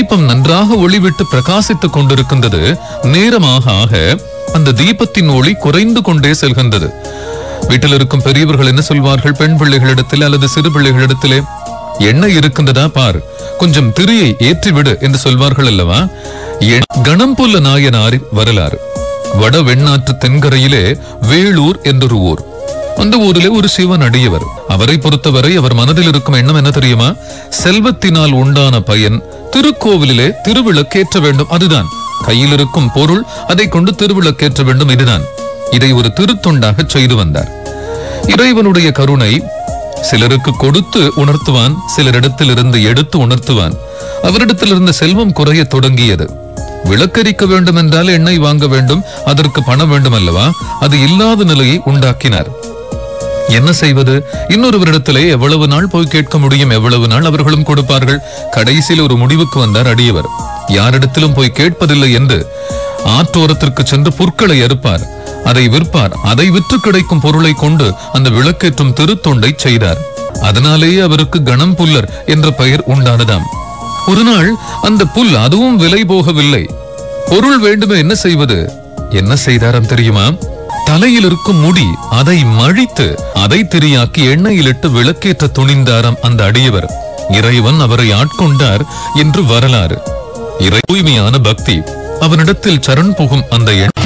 தீபம் நன்றாக ஒளிவிட்டு பிரகாசித்துக் கொண்டிருக்கின்றது நேரமாக ஆக அந்த தீபத்தின் ஒளி குறைந்து கொண்டே செல்கின்றது வீட்டில் இருக்கும் பெரியவர்கள் என்ன சொல்வார்கள் பெண் பிள்ளைகளிடத்தில் அல்லது சிறு பிள்ளைகளிடத்திலே எண்ணெய் இருக்கின்றதா பார் கொஞ்சம் திரியை ஏற்றிவிடு என்று சொல்வார்கள் அல்லவா எ- கணம்புல்ல நாயனாரின் வரலாறு வட வெண்ணாற்று தென்கரையிலே வேளூர் என்றொரு ஊர் அந்த ஊரிலே ஒரு சிவன் அடியவர் அவரை பொறுத்தவரை அவர் மனதில் இருக்கும் எண்ணம் என்ன தெரியுமா செல்வத்தினால் உண்டான பயன் திருக்கோவிலிலே திருவிளக்கேற்ற வேண்டும் அதுதான் கையில் இருக்கும் பொருள் அதை கொண்டு திருவிளக்கேற்ற வேண்டும் இதுதான் இதை ஒரு திருத்தொண்டாக செய்து வந்தார் இறைவனுடைய கருணை சிலருக்கு கொடுத்து உணர்த்துவான் சிலரிடத்திலிருந்து எடுத்து உணர்த்துவான் அவரிடத்திலிருந்து செல்வம் குறைய தொடங்கியது விளக்கரிக்க வேண்டும் என்றால் எண்ணெய் வாங்க வேண்டும் அதற்கு பணம் வேண்டும் அல்லவா அது இல்லாத நிலையை உண்டாக்கினார் என்ன செய்வது இன்னொருவரிடத்திலே எவ்வளவு நாள் போய் கேட்க முடியும் எவ்வளவு நாள் அவர்களும் கொடுப்பார்கள் கடைசியில் ஒரு முடிவுக்கு வந்தார் அடியவர் யாரிடத்திலும் போய் கேட்பதில்லை என்று ஆற்றோரத்திற்கு சென்று புற்களை அறுப்பார் அதை விற்பார் அதை விற்று கிடைக்கும் பொருளை கொண்டு அந்த விளக்கேற்றும் திருத்தொண்டை செய்தார் அதனாலேயே அவருக்கு கணம் புல்லர் என்ற பெயர் உண்டானதாம் ஒரு நாள் அந்த புல் அதுவும் விலை போகவில்லை பொருள் வேண்டுமே என்ன செய்வது என்ன செய்தாராம் தெரியுமா தலையில் இருக்கும் முடி அதை மழித்து அதை திரியாக்கி எண்ணெயிலிட்டு விளக்கேற்ற துணிந்தாராம் அந்த அடியவர் இறைவன் அவரை ஆட்கொண்டார் என்று வரலாறு இறை தூய்மையான பக்தி அவனிடத்தில் சரண் புகும் அந்த எண்ணெய்